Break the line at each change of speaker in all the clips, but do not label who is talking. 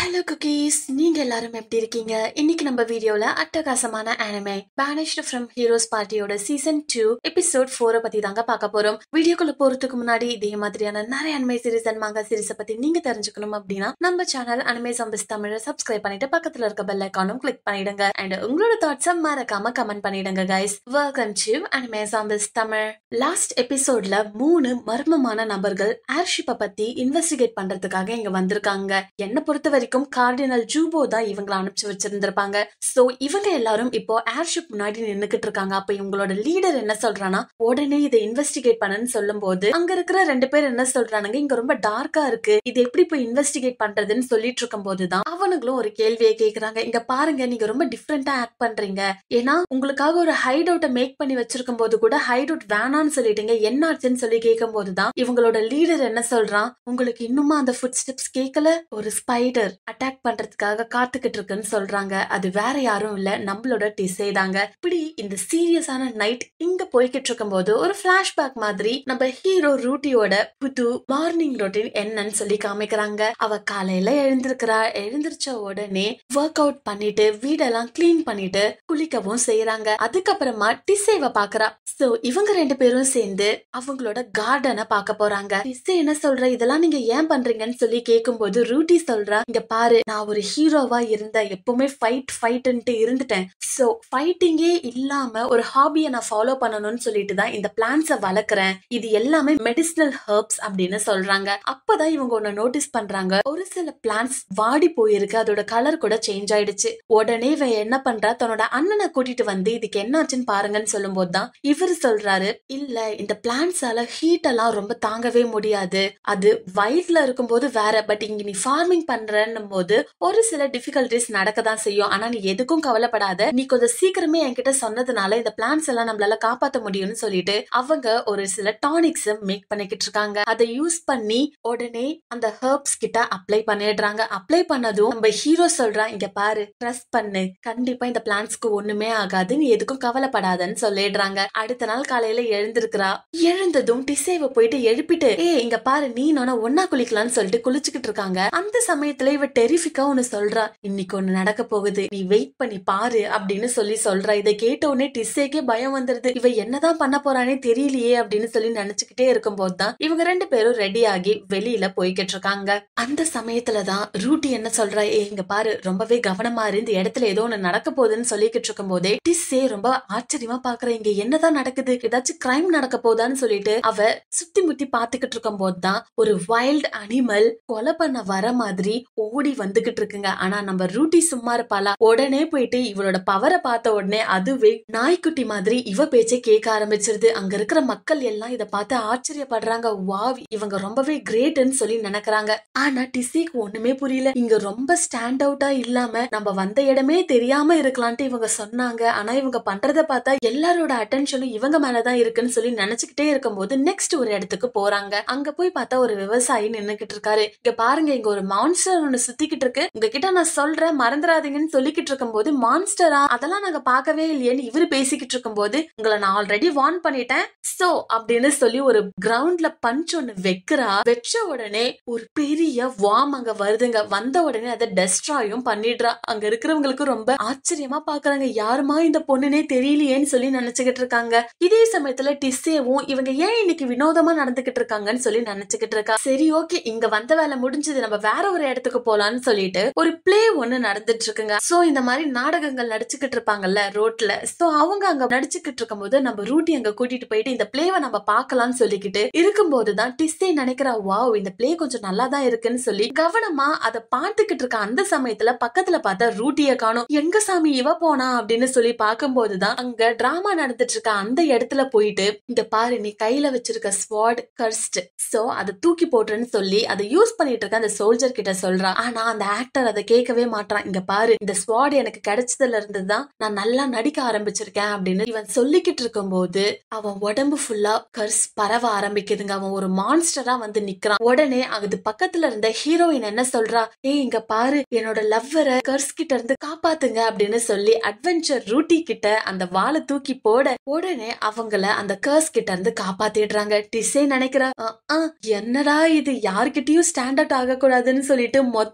hello cookies நீங்க எல்லாரும் எப்படி இருக்கீங்க இன்னைக்கு நம்ம வீடியோல அட்டகாசமான anime banished from ஹீரோஸ் பார்ட்டியோட சீசன் டூ எபிசோட் ஃபோரை பத்தி தாங்க பார்க்க போறோம் வீடியோக்குள்ள போறதுக்கு முன்னாடி இதே மாதிரியான நிறைய anime சீரிஸ் அண்ட் மாங்கா சீரிஸை பத்தி நீங்க தெரிஞ்சுக்கணும் அப்படின்னா நம்ம சேனல் அனிமே சம்பிஸ் தமிழ சப்ஸ்கிரைப் பண்ணிட்டு பக்கத்துல இருக்க பெல் ஐக்கானும் கிளிக் பண்ணிடுங்க அண்ட் உங்களோட தாட்ஸை மறக்காம கமெண்ட் பண்ணிடுங்க guys welcome to anime zombies Tamil last எபிசோட்ல மூணு மர்மமான நபர்கள் ஏர்ஷிப்பை பத்தி இன்வெஸ்டிகேட் பண்றதுக்காக இங்க வந்திருக்காங்க என்ன பொறுத்த வரைக்கும் கார்டினல் ஜூபோ தான் இவங்களை அனுப்பிச்சு வச்சிருந்திருப்பாங்க சோ இவங்க எல்லாரும் இப்போ ஏர்ஷிப் முன்னாடி நின்னுக்கிட்டு இருக்காங்க அப்ப இவங்களோட லீடர் என்ன சொல்றானா உடனே இதை இன்வெஸ்டிகேட் பண்ணுன்னு சொல்லும் போது அங்க இருக்கிற ரெண்டு பேர் என்ன சொல்றானுங்க இங்க ரொம்ப டார்க்கா இருக்கு இது எப்படி போய் இன்வெஸ்டிகேட் பண்றதுன்னு சொல்லிட்டு இருக்கும் போதுதான் அவனுங்களும் ஒரு கேள்வியை கேக்குறாங்க இங்க பாருங்க நீங்க ரொம்ப டிஃப்ரெண்டா ஆக்ட் பண்றீங்க ஏன்னா உங்களுக்காக ஒரு ஹைட் அவுட்டை மேக் பண்ணி வச்சிருக்கும் போது கூட ஹைட் அவுட் வேணாம்னு சொல்லிட்டீங்க என்ன ஆச்சுன்னு சொல்லி கேட்கும் போதுதான் இவங்களோட லீடர் என்ன சொல்றான் உங்களுக்கு இன்னுமா அந்த ஃபுட் ஸ்டெப்ஸ் கேட்கல ஒரு ஸ்பைடர் அட்டாக் பண்றதுக்காக காத்துக்கிட்டு இருக்குன்னு சொல்றாங்க அது வேற யாரும் இல்ல நம்மளோட டிசே தாங்க இப்படி இந்த சீரியஸான நைட் இங்க போய்கிட்டு இருக்கும் போது ஒரு பிளாஷ்பேக் மாதிரி நம்ம ஹீரோ ரூட்டியோட புது மார்னிங் ரொட்டீன் என்னன்னு சொல்லி காமிக்கிறாங்க அவ காலையில எழுந்திருக்கிறா எழுந்திருச்ச உடனே ஒர்க் அவுட் பண்ணிட்டு வீடெல்லாம் கிளீன் பண்ணிட்டு குளிக்கவும் செய்யறாங்க அதுக்கப்புறமா டிசேவ பாக்குறா சோ இவங்க ரெண்டு பேரும் சேர்ந்து அவங்களோட கார்டனை பார்க்க போறாங்க டிசே என்ன சொல்ற இதெல்லாம் நீங்க ஏன் பண்றீங்கன்னு சொல்லி கேட்கும்போது ரூட்டி சொல்றா இங்க பாரு நான் ஒரு ஹீரோவா இருந்தேன் எப்பவுமே ஃபைட் ஃபைட்ன்ட்டு இருந்துட்டேன் சோ ஃபைட்டிங்கே இல்லாம ஒரு ஹாபியை நான் ஃபாலோ பண்ணணும்னு சொல்லிட்டு தான் இந்த பிளான்ஸை வளர்க்குறேன் இது எல்லாமே மெடிசினல் ஹெர்ப்ஸ் அப்படின்னு சொல்றாங்க அப்பதான் இவங்க ஒன்னு நோட்டீஸ் பண்றாங்க ஒரு சில பிளான்ஸ் வாடி போயிருக்கு அதோட கலர் கூட சேஞ்ச் ஆயிடுச்சு உடனே இவன் என்ன பண்றா தன்னோட அண்ணனை கூட்டிட்டு வந்து இதுக்கு என்னாச்சுன்னு பாருங்கன்னு சொல்லும் போதுதான் இவர் சொல்றாரு இல்ல இந்த பிளான்ஸால ஹீட் எல்லாம் ரொம்ப தாங்கவே முடியாது அது வயல்ல இருக்கும்போது வேற பட் இங்க நீ ஃபார்மிங் பண்றன்னும் போது ஒரு சில டிஃபிகல்டிஸ் நடக்க தான் செய்யும் ஆனா நீ எதுக்கும் கவலைப்படாத நீ கொஞ்சம் சீக்கிரமே என்கிட்ட சொன்னதுனால இந்த பிளான்ஸ் எல்லாம் நம்மளால காப்பாத்த முடியும்னு சொல்லிட்டு அவங்க ஒரு சில டானிக்ஸ் மேக் பண்ணிக்கிட்டு இருக்காங்க அதை யூஸ் பண்ணி உடனே அந்த ஹெர்ப்ஸ் கிட்ட அப்ளை பண்ணிடுறாங்க அப்ளை பண்ணதும் நம்ம ஹீரோ சொல்றான் இங்க பாரு ட்ரஸ்ட் பண்ணு கண்டிப்பா இந்த பிளான்ஸ்க்கு ஒண்ணுமே ஆகாது நீ எதுக்கும் கவலைப்படாதன்னு சொல்லிடுறாங்க அடுத்த நாள் காலையில எழுந்திருக்கிறா எழுந்ததும் டிசேவ போயிட்டு எழுப்பிட்டு ஏ இங்க பாரு நீ நானும் ஒன்னா குளிக்கலாம்னு சொல்லிட்டு குளிச்சுக்கிட்டு இருக்காங்க அந்த சமயத்துல இவ டெரிஃபிக்கா ஒன்னு சொல்றா இன்னைக்கு ஒண்ணு நடக்க போகுது நீ வெயிட் பண்ணி பாரு அப்படின்னு சொல்லி சொல்றா இதை கேட்ட உடனே டிஸ்ஸேக்கே பயம் வந்துருது இவ என்னதான் பண்ண போறானே தெரியலையே அப்படின்னு சொல்லி நினைச்சுக்கிட்டே இருக்கும் போதுதான் இவங்க ரெண்டு பேரும் ரெடி ஆகி வெளியில போய்கிட்டு இருக்காங்க அந்த சமயத்துலதான் ரூட்டி என்ன சொல்றா ஏ இங்க பாரு ரொம்பவே கவனமா இரு இந்த இடத்துல ஏதோ ஒண்ணு நடக்க போகுதுன்னு சொல்லிக்கிட்டு இருக்கும் போதே டிஸ்ஸே ரொம்ப ஆச்சரியமா பாக்குற இங்க என்னதான் நடக்குது ஏதாச்சும் கிரைம் நடக்க போதான்னு சொல்லிட்டு அவ சுத்தி முத்தி பாத்துக்கிட்டு இருக்கும் போதுதான் ஒரு வைல்ட் அனிமல் கொலை பண்ண வர மாதிரி ஓடி வந்துகிட்டு இருக்குங்க ஆனா நம்ம ரூட்டி சும்மா இருப்பாளா உடனே போயிட்டு இவளோட பவரை பார்த்த உடனே அதுவே நாய்க்குட்டி மாதிரி இவ பேச்சை கேட்க ஆரம்பிச்சிருது அங்க இருக்கிற மக்கள் எல்லாம் இத பார்த்து ஆச்சரியப்படுறாங்க வாவ் இவங்க ரொம்பவே கிரேட்னு சொல்லி நினைக்கிறாங்க ஆனா டிசிக்கு ஒண்ணுமே புரியல இங்க ரொம்ப ஸ்டாண்ட் அவுட்டா இல்லாம நம்ம வந்த இடமே தெரியாம இருக்கலான்ட்டு இவங்க சொன்னாங்க ஆனா இவங்க பண்றத பார்த்தா எல்லாரோட அட்டென்ஷனும் இவங்க மேலதான் இருக்குன்னு சொல்லி நினைச்சுக்கிட்டே இருக்கும்போது நெக்ஸ்ட் ஒரு இடத்துக்கு போறாங்க அங்க போய் பார்த்தா ஒரு விவசாயி நின்னுகிட்டு இருக்காரு இங்க பாருங்க இங்க ஒரு மான்ஸ்டர் ஒண்ணு சுத்திக்கிட்டு இருக்கு உங்ககிட்ட நான் சொல்றேன் மறந்துடாதீங்கன்னு சொல்லிக்கிட்டு இருக்கும்போது மான்ஸ்டரா அதெல்லாம் நாங்க பார்க்கவே இல்லையேன்னு இவரு பேசிக்கிட்டு இருக்கும்போது உங்களை நான் ஆல்ரெடி வார்ன் பண்ணிட்டேன் சோ அப்படின்னு சொல்லி ஒரு கிரவுண்ட்ல பஞ்ச் ஒண்ணு வைக்கிறா வச்ச உடனே ஒரு பெரிய வாம் அங்க வருதுங்க வந்த உடனே அதை டெஸ்ட்ராயும் பண்ணிடுறா அங்க இருக்கிறவங்களுக்கு ரொம்ப ஆச்சரியமா பாக்குறாங்க யாருமா இந்த பொண்ணுனே தெரியலையேன்னு சொல்லி நினைச்சுக்கிட்டு இருக்காங்க இதே சமயத்துல டிஸ்ஸேவும் இவங்க ஏன் இன்னைக்கு வினோதமா நடந்துகிட்டு இருக்காங்கன்னு சொல்லி நினைச்சுக்கிட்டு இருக்கா சரி ஓகே இங்க வந்த வேலை முடிஞ்சது நம்ம வேற ஒரு இடத்துக்கு போலான்னு சொல்லிட்டு ஒரு பிளே ஒண்ணு நடந்துட்டு இருக்குங்க சோ இந்த மாதிரி நாடகங்கள் நடிச்சுக்கிட்டு இருப்பாங்கல்ல ரோட்ல சோ அவங்க அங்க நடிச்சுக்கிட்டு இருக்கும்போது நம்ம ரூட்டி அங்க கூட்டிட்டு போயிட்டு இந்த பிளேவை நம்ம பார்க்கலாம்னு சொல்லிக்கிட்டு இருக்கும்போதுதான் டிஸ்ஸே நினைக்கிறா வாவ் இந்த பிளே கொஞ்சம் நல்லா தான் இருக்குன்னு சொல்லி கவனமா அதை பார்த்துக்கிட்டு இருக்க அந்த சமயத்துல பக்கத்துல பார்த்தா ரூட்டிய காணும் எங்க சாமி இவ போனா அப்படின்னு சொல்லி பார்க்கும்போதுதான் அங்க டிராமா நடந்துட்டு இருக்க அந்த இடத்துல போயிட்டு இந்த பாரு நீ கையில வச்சிருக்க ஸ்வாட் கர்ஸ்ட் சோ அதை தூக்கி போட்டுன்னு சொல்லி அதை யூஸ் பண்ணிட்டு இருக்க அந்த சோல்ஜர் கிட்ட சொல்றான் ஆனா அந்த ஆக்டர் அதை கேட்கவே மாட்டான் இங்க பாரு இந்த ஸ்வாட் எனக்கு கிடைச்சதுல இருந்து தான் நான் நல்லா நடிக்க ஆரம்பிச்சிருக்கேன் அப்படின்னு இவன் சொல்லிக்கிட்டு இருக்கும்போது அவன் உடம்பு ஃபுல்லா கர்ஸ் பரவ ஆரம்பிக்குதுங்க அவன் ஒரு மான்ஸ்டரா வந்து நிக்கிறான் உடனே அது பக்கத்துல இருந்த ஹீரோயின் என்ன சொல்றா ஏய் இங்க பாரு என்னோட லவ்வரை கர்ஸ் கிட்ட இருந்து காப்பாத்துங்க அப்படின்னு சொல்லி அட்வென்ச்சர் ரூட்டி கிட்ட அந்த வாளை தூக்கி போட உடனே அவங்கள அந்த கர்ஸ் கிட்ட இருந்து காப்பாத்திடுறாங்க டிசே நினைக்கிறா "அஹ், அஹ், என்னடா இது யார்கிட்டயும் ஸ்டாண்ட் அவுட் ஆக கூடாதுன்னு சொல்லிட்டு மொத்த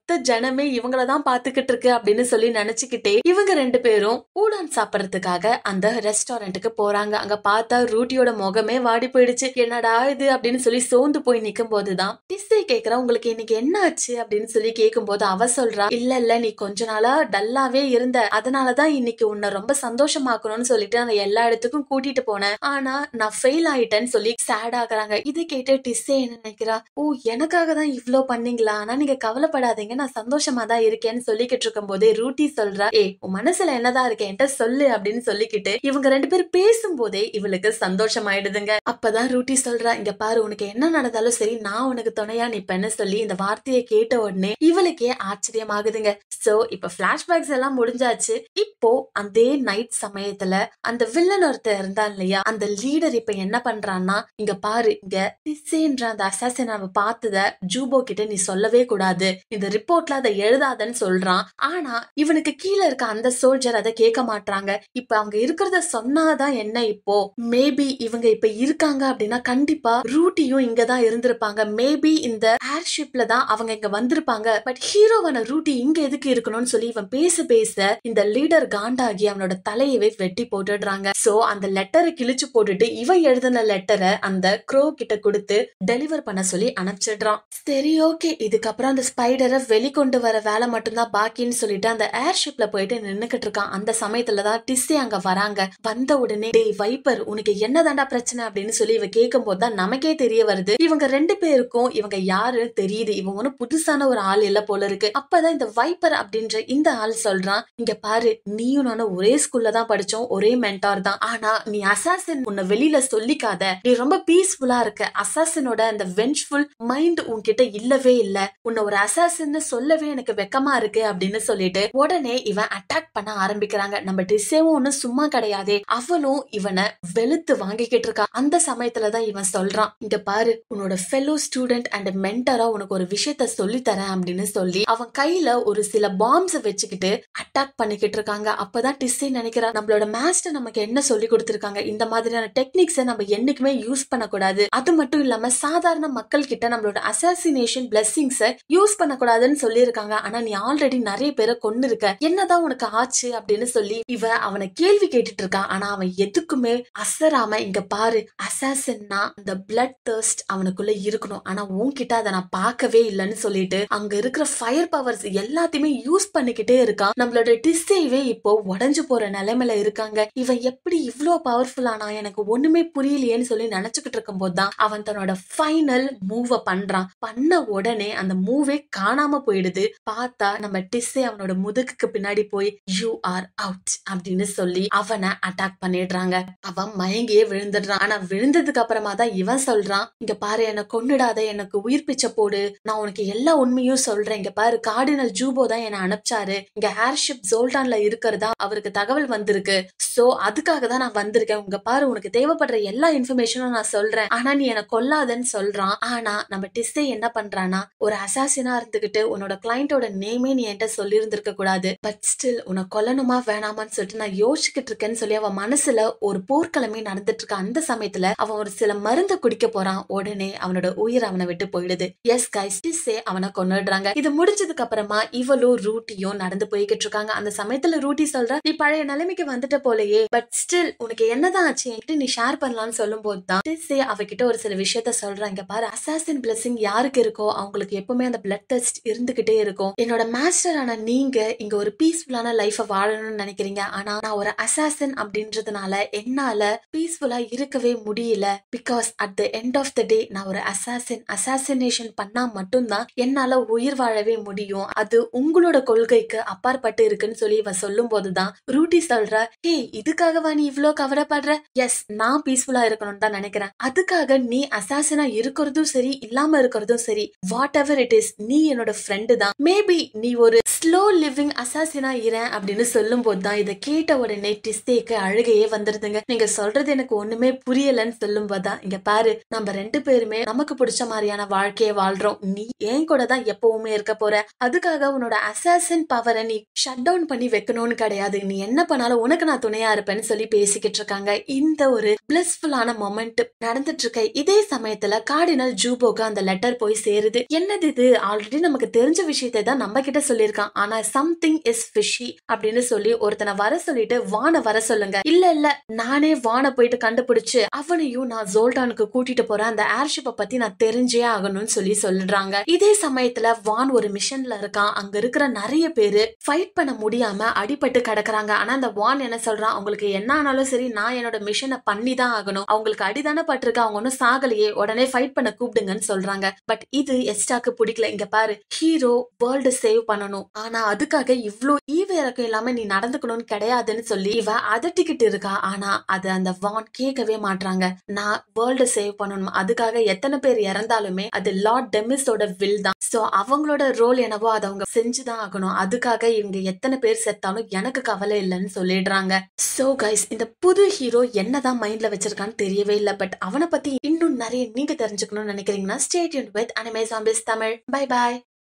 மொத்த ஜனமே இவங்கள தான் பாத்துக்கிட்டு இருக்கு அப்படின்னு சொல்லி நினைச்சுக்கிட்டே இவங்க ரெண்டு பேரும் ஊடான் சாப்பிடறதுக்காக அந்த ரெஸ்டாரண்ட்டுக்கு போறாங்க அங்க பார்த்தா ரூட்டியோட முகமே வாடி போயிடுச்சு என்னடா இது அப்படின்னு சொல்லி சோர்ந்து போய் நிக்கும் போதுதான் டிஸ்ஸை கேக்குறா உங்களுக்கு இன்னைக்கு என்ன ஆச்சு அப்படின்னு சொல்லி கேட்கும் போது அவ சொல்றா இல்ல இல்ல நீ கொஞ்ச நாளா டல்லாவே இருந்த அதனாலதான் இன்னைக்கு உன்னை ரொம்ப சந்தோஷமாக்கணும்னு சொல்லிட்டு நான் எல்லா இடத்துக்கும் கூட்டிட்டு போனேன் ஆனா நான் ஃபெயில் ஆயிட்டேன்னு சொல்லி சேட் ஆகுறாங்க இதை கேட்டு டிஸ்ஸே என்ன நினைக்கிறா ஓ எனக்காக தான் இவ்ளோ பண்ணீங்களா ஆனா நீங்க கவலைப்படாதீங்க நான் சந்தோஷமா தான் இருக்கேன்னு சொல்லிக்கிட்டு இருக்கும் போதே ரூட்டி சொல்றா ஏ உன் மனசுல என்னதான் இருக்கு என்கிட்ட சொல்லு அப்படின்னு சொல்லிக்கிட்டு இவங்க ரெண்டு பேரும் பேசும்போதே இவளுக்கு சந்தோஷமாயிடுதுங்க அப்பதான் ரூட்டி சொல்றா இங்க பாரு உனக்கு என்ன நடந்தாலும் சரி நான் உனக்கு துணையா நிப்பேன்னு சொல்லி இந்த வார்த்தையை கேட்ட உடனே இவளுக்கே ஆச்சரியமாகுதுங்க சோ இப்ப பிளாஷ்பேக்ஸ் எல்லாம் முடிஞ்சாச்சு இப்போ அதே நைட் சமயத்துல அந்த வில்லன் ஒருத்தர் இருந்தான் இல்லையா அந்த லீடர் இப்ப என்ன பண்றான்னா இங்க பாரு இங்க டிஸ்ஸேன்ற அந்த அசாசின் அவ பார்த்தத ஜூபோ கிட்ட நீ சொல்லவே கூடாது இந்த ரிப்போர்ட்ல அதை எழுதாதன்னு சொல்றான் ஆனா இவனுக்கு கீழே இருக்க அந்த சோல்ஜர் அதை கேட்க மாட்டாங்க இப்ப அவங்க இருக்கிறத சொன்னாதான் என்ன இப்போ மேபி இவங்க இப்ப இருக்காங்க அப்படின்னா கண்டிப்பா ரூட்டியும் இங்கதான் இருந்திருப்பாங்க மேபி இந்த ஏர்ஷிப்ல தான் அவங்க இங்க வந்திருப்பாங்க பட் ஹீரோவான ரூட்டி இங்க எதுக்கு இருக்கணும்னு சொல்லி இவன் பேச பேச இந்த லீடர் காண்டாகி அவனோட தலையவே வெட்டி போட்டுடுறாங்க சோ அந்த லெட்டரை கிழிச்சு போட்டுட்டு இவன் எழுதின லெட்டரை அந்த க்ரோ கிட்ட கொடுத்து டெலிவர் பண்ண சொல்லி அனுப்பிச்சிடுறான் சரி ஓகே இதுக்கப்புறம் அந்த ஸ்பைடரை வெளிக்கொண்டு வர வேலை மட்டும்தான் பாக்கின்னு சொல்லிட்டு அந்த ஏர்ஷிப்ல போயிட்டு நின்னுக்கிட்டு இருக்கான் அந்த சமயத்துலதான் டிஸ்ஸே அங்க வராங்க வந்த உடனே டேய் வைப்பர் உனக்கு என்னதாண்டா பிரச்சனை அப்படின்னு சொல்லி இவ கேட்கும் போதுதான் நமக்கே தெரிய வருது இவங்க ரெண்டு பேருக்கும் இவங்க யாருன்னு தெரியுது இவங்க ஒன்னும் புதுசான ஒரு ஆள் இல்ல போல இருக்கு அப்பதான் இந்த வைப்பர் அப்படின்ற இந்த ஆள் சொல்றான் இங்க பாரு நீயும் நானும் ஒரே ஸ்கூல்ல தான் படிச்சோம் ஒரே மென்டார் தான் ஆனா நீ அசாசின் உன்னை வெளியில சொல்லிக்காத நீ ரொம்ப பீஸ்ஃபுல்லா இருக்க அசாசினோட அந்த வெஞ்ச்ஃபுல் மைண்ட் உன்கிட்ட இல்லவே இல்ல உன்னை ஒரு அசாசின்னு சொல்லவே எனக்கு வெக்கமா இருக்கு அப்படின்னு சொல்லிட்டு உடனே இவன் அட்டாக் பண்ண ஆரம்பிக்கிறாங்க நம்ம டிஸ்ஸேவும் ஒன்னும் சும்மா கிடையாதே அவளும் இவனை வெளுத்து வாங்கிக்கிட்டு இருக்கா அந்த சமயத்துலதான் இவன் சொல்றான் இங்க பாரு உன்னோட ஃபெலோ ஸ்டூடெண்ட் அண்ட் மென்டரா உனக்கு ஒரு விஷயத்த சொல்லி தரேன் அப்படின்னு சொல்லி அவன் கையில ஒரு சில பாம்ஸ் வச்சுக்கிட்டு அட்டாக் பண்ணிக்கிட்டு இருக்காங்க அப்பதான் டிஸ்ஸே நினைக்கிறா நம்மளோட மாஸ்டர் நமக்கு என்ன சொல்லி கொடுத்திருக்காங்க இந்த மாதிரியான டெக்னிக்ஸை நம்ம என்னைக்குமே யூஸ் பண்ணக்கூடாது அது மட்டும் இல்லாம சாதாரண மக்கள் கிட்ட நம்மளோட அசாசினேஷன் பிளெஸிங்ஸ யூஸ் பண்ணக்கூடாதுன்னு சொல்லியிருக்காங்க ஆனா நீ ஆல்ரெடி நிறைய பேரை கொண்டு இருக்க என்னதான் உனக்கு ஆச்சு அப்படின்னு சொல்லி இவ அவனை கேள்வி கேட்டுட்டு இருக்கான் ஆனா அவன் எதுக்குமே அசராம இங்க பாரு அசாசின்னா அந்த பிளட் தர்ஸ்ட் அவனுக்குள்ள இருக்கணும் ஆனா உன்கிட்ட அதை நான் பார்க்கவே இல்லைன்னு சொல்லிட்டு அங்க இருக்கிற ஃபயர் பவர்ஸ் எல்லாத்தையுமே யூஸ் பண்ணிக்கிட்டே இருக்கான் நம்மளோட டிஸ்ஸேவே இப்போ உடஞ்சு போற நிலைமையில இருக்காங்க இவன் எப்படி இவ்ளோ பவர்ஃபுல் ஆனா எனக்கு ஒண்ணுமே புரியலையேன்னு சொல்லி நினைச்சுக்கிட்டு இருக்கும் போதுதான் அவன் தன்னோட ஃபைனல் மூவ பண்றான் பண்ண உடனே அந்த மூவே காணாம போயிடுது பார்த்தா நம்ம டிஸ்ஸே அவனோட முதுகுக்கு பின்னாடி போய் யூ ஆர் அவுட் அப்படின்னு சொல்லி அவனை அட்டாக் பண்ணிடுறாங்க அவன் மயங்கியே விழுந்துடுறான் ஆனா விழுந்ததுக்கு அப்புறமா தான் இவன் சொல்றான் இங்க பாரு என்ன கொன்னுடாத எனக்கு உயிர் பிச்சை போடு நான் உனக்கு எல்லா உண்மையும் சொல்றேன் இங்க பாரு கார்டினல் ஜூபோ தான் என்ன அனுப்பிச்சாரு இங்க ஏர்ஷிப் ஜோல்டான்ல இருக்கிறதா அவருக்கு தகவல் வந்திருக்கு சோ அதுக்காக தான் நான் வந்திருக்கேன் உங்க பாரு உனக்கு தேவைப்படுற எல்லா இன்ஃபர்மேஷனும் நான் சொல்றேன் ஆனா நீ என்ன கொல்லாதன்னு சொல்றான் ஆனா நம்ம டிஸ்ஸே என்ன பண்றானா ஒரு அசாசினா இருந்துகிட்டு உன்னோட கிளைண்டோட நேமே நீ என்கிட்ட சொல்லி இருந்திருக்க கூடாது பட் ஸ்டில் உன்னை கொல்லணுமா வேணாமான்னு சொல்லிட்டு நான் யோசிச்சுக்கிட்டு இருக்கேன்னு சொல்லி அவன் மனசுல ஒரு போர்க்களமே நடந்துட்டு இருக்க அந்த சமயத்துல அவன் ஒரு சில மருந்து குடிக்க போறான் உடனே அவனோட உயிர் அவனை விட்டு போயிடுது எஸ் கைஸ் டிஸ்ஸே அவனை கொன்னுடுறாங்க இது முடிஞ்சதுக்கு அப்புறமா இவளும் ரூட்டியும் நடந்து போய்கிட்டு இருக்காங்க அந்த சமயத்துல ரூட்டி சொல்ற நீ பழைய நிலைமைக்கு வந்துட்ட போலயே பட் ஸ்டில் உனக்கு என்னதான் ஆச்சு என்கிட்ட நீ ஷேர் பண்ணலாம்னு சொல்லும் போதுதான் டிஸ்ஸே அவகிட்ட ஒரு சில விஷயத்த சொல்றாங்க பாரு அசாசின் பிளஸிங் யாருக்கு இருக்கோ அவங்களுக்கு எப்பவுமே அந்த பிளட் டெஸ்ட் இருந்துகிட்டே இருக்கும் என்னோட மாஸ்டரான நீங்க இங்க ஒரு பீஸ்ஃபுல்லான லைஃப வாழணும்னு நினைக்கிறீங்க ஆனா நான் ஒரு அசாசின் அப்படின்றதுனால என்னால பீஸ்ஃபுல்லா இருக்கவே முடியல because at the end of the day நான் ஒரு அசாசின் அசாசினேஷன் பண்ணா மட்டும்தான் என்னால உயிர் வாழவே முடியும் அது உங்களோட கொள்கைக்கு அப்பாற்பட்டு இருக்குன்னு சொல்லி இவ சொல்லும் போதுதான் ரூட்டி சொல்ற ஹே இதுக்காகவா நீ இவ்ளோ கவலைப்படுற எஸ் நான் பீஸ்ஃபுல்லா இருக்கணும்னு தான் நினைக்கிறேன் அதுக்காக நீ அசாசினா இருக்கிறதும் சரி இல்லாம இருக்கிறதும் சரி வாட் எவர் இட் இஸ் நீ என்னோட ஃப்ரெண்டு தான் மேபி நீ ஒரு ஸ்லோ லிவிங் அசாசினா இரேன் அப்படின்னு சொல்லும் போதுதான் இதை கேட்ட உடனே டிஸ்டேக்கு அழுகையே வந்துருதுங்க நீங்க சொல்றது எனக்கு ஒண்ணுமே புரியலன்னு சொல்லும் போதுதான் இங்க பாரு நம்ம ரெண்டு பேருமே நமக்கு பிடிச்ச மாதிரியான வாழ்க்கையை வாழ்றோம் நீ ஏன் கூட தான் எப்பவுமே இருக்க போற அதுக்காக உன்னோட அசாசின் பவரை நீ ஷட் டவுன் பண்ணி வைக்கணும்னு கிடையாது நீ என்ன பண்ணாலும் உனக்கு நான் துணையா இருப்பேன்னு சொல்லி பேசிக்கிட்டு இருக்காங்க இந்த ஒரு பிளஸ்ஃபுல்லான மொமெண்ட் நடந்துட்டு இருக்க இதே சமயத்துல கார்டினல் ஜூபோக்கு அந்த லெட்டர் போய் சேருது என்னது இது ஆல்ரெடி நமக்கு தெரிஞ்ச விஷயத்தை தான் நம்ம கிட்ட சொல்லியிருக்கான் ஆனா சம்திங் இஸ் ஃபிஷி அப்படின்னு சொல்லி ஒருத்தனை வர சொல்லிட்டு வான வர சொல்லுங்க இல்ல இல்ல நானே வான போயிட்டு கண்டுபிடிச்சு அவனையும் நான் ஜோல்டானுக்கு கூட்டிட்டு போறேன் அந்த ஏர்ஷிப்பை பத்தி நான் தெரிஞ்சே ஆகணும்னு சொல்லி சொல்லிடுறாங்க இதே சமயத்துல வான் ஒரு மிஷன்ல இருக்கான் அங்க இருக்கிற நிறைய பேரு ஃபைட் பண்ண முடியாம அடிபட்டு கிடக்குறாங்க ஆனா அந்த வான் என்ன சொல்றான் அவங்களுக்கு என்ன ஆனாலும் சரி நான் என்னோட மிஷனை பண்ணி தான் ஆகணும் அவங்களுக்கு அடிதானே பட்டிருக்கு அவங்க ஒன்னும் சாகலையே உடனே ஃபைட் பண்ண கூப்பிடுங்கன்னு சொல்றாங்க பட் இது எஸ்டாக்கு பிடிக்கல இங்க பாரு ஹீரோ வேர்ல்டு சேவ் பண்ணணும் ஆனா அதுக்காக இவ்ளோ ஈவ இறக்கம் இல்லாம நீ நடந்துக்கணும்னு கிடையாதுன்னு சொல்லி இவ அதட்டிக்கிட்டு இருக்கா ஆனா அது அந்த வான் கேட்கவே மாட்றாங்க நான் வேர்ல்டு சேவ் பண்ணணும் அதுக்காக எத்தனை பேர் இறந்தாலுமே அது லார்ட் டெமிஸோட வில் தான் சோ அவங்களோட ரோல் என்னவோ அதை அவங்க செஞ்சுதான் ஆகணும் அதுக்காக இவங்க எத்தனை பேர் செத்தாலும் எனக்கு கவலை இல்லைன்னு சொல்லிடுறாங்க சோ கைஸ் இந்த புது ஹீரோ என்னதான் மைண்ட்ல வச்சிருக்கான்னு தெரியவே இல்லை பட் அவனை பத்தி இன்னும் நிறைய நீங்க தெரிஞ்சுக்கணும்னு நினைக்கிறீங்கன்னா stayed with anime zombies Tamil bye bye